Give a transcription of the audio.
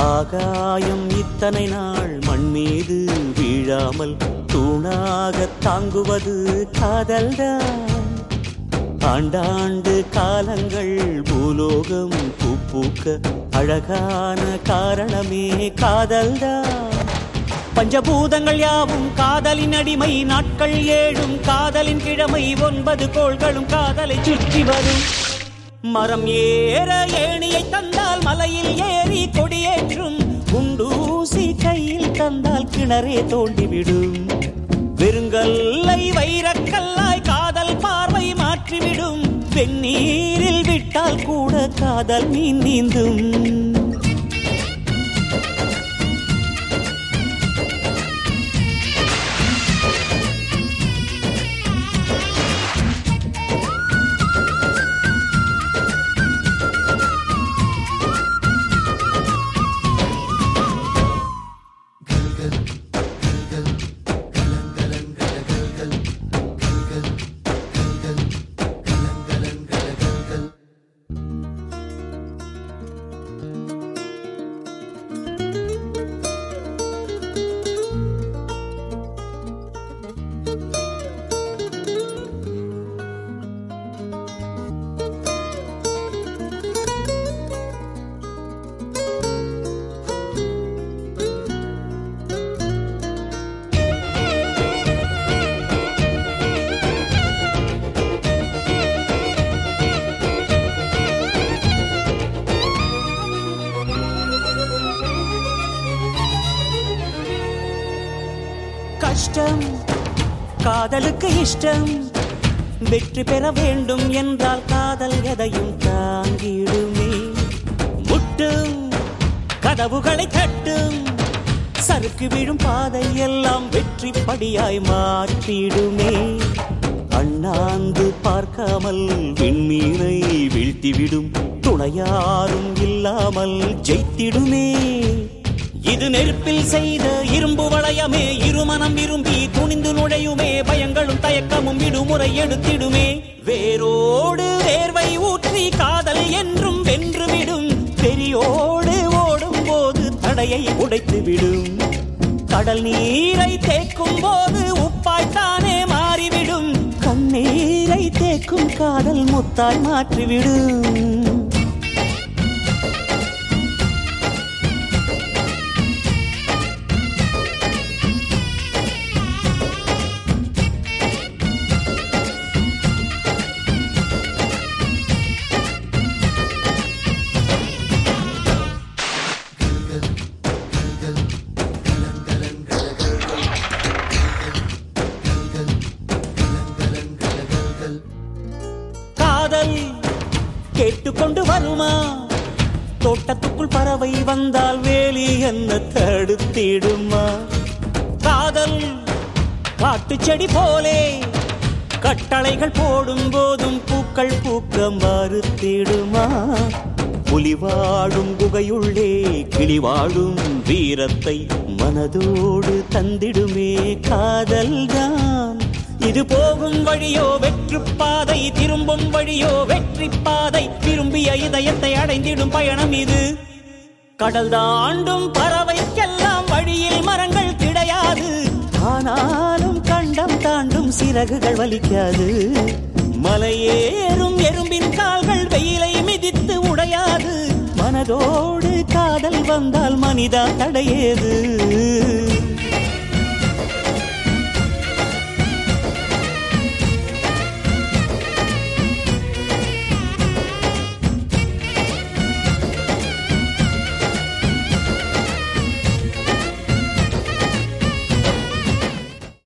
ஆகாயம் இத்தனை நாள் மண் மீது வீழாமல் தூணாக தாங்குவது காதல்தான் ஆண்டாண்டு காலங்கள் பூலோகம் பூப்பூக்க அழகான காரணமே காதல்தான் பஞ்சபூதங்கள் யாவும் காதலின் அடிமை நாட்கள் ஏழும் காதலின் கிழமை ஒன்பது கோள்களும் காதலை சுற்றி வரும் மரம் ஏற ஏணியை தந்தால் மலையில் ஏறி கொடியேற்றும் குண்டூசி கையில் தந்தால் கிணறே தோண்டிவிடும் வெறுங்கல்லை வைரக்கல்லாய் காதல் பார்வை மாற்றிவிடும் வெந்நீரில் விட்டால் கூட காதல் மீன் நீந்தும் கஷ்டம் காதலுக்கு இஷ்டம் வெற்றி பெற வேண்டும் என்றால் காதல் எதையும் தாங்கிடுமே முட்டும் கதவுகளை தட்டும் சறுக்கு விழும் பாதை எல்லாம் வெற்றி படியாய் மாற்றிடுமே அண்ணாந்து பார்க்காமல் விண்மீனை வீழ்த்திவிடும் துணையாரும் இல்லாமல் ஜெயித்திடுமே இது நெருப்பில் செய்த இரும்பு வளையமே இருமனம் விரும்பி துணிந்து நுழையுமே பயங்களும் தயக்கமும் விடுமுறை எடுத்திடுமே வேரோடு வேர்வை ஊற்றி காதல் என்றும் வென்றுவிடும் பெரியோடு ஓடும் போது தடையை உடைத்து விடும் கடல் நீரை தேக்கும் போது உப்பாய்த்தானே மாறிவிடும் கண்ணீரை தேக்கும் காதல் முத்தாய் மாற்றிவிடும் காதல் கேட்டுக்கொண்டு வருமா தோட்டத்துக்குள் பறவை வந்தால் வேலி என்ன தடுத்திடுமா காதல் காட்டு செடி போலே கட்டளைகள் போடும் போதும் பூக்கள் பூக்க மறுத்திடுமா புலி வாழும் குகையுள்ளே கிளி வாழும் வீரத்தை மனதோடு தந்திடுமே காதல்தான் இது போகும் வழியோ வெற்று பாதை திரும்பும் வழியோ வெற்றி பாதை திரும்பிய இதயத்தை அடைந்திடும் பயணம் இது கடல் தாண்டும் பறவைக்கெல்லாம் வழியில் மரங்கள் கிடையாது ஆனாலும் கண்டம் தாண்டும் சிறகுகள் வலிக்காது மலையேறும் எறும்பின் கால்கள் வெயிலை மிதித்து உடையாது மனதோடு காதல் வந்தால் மனிதா தடையேது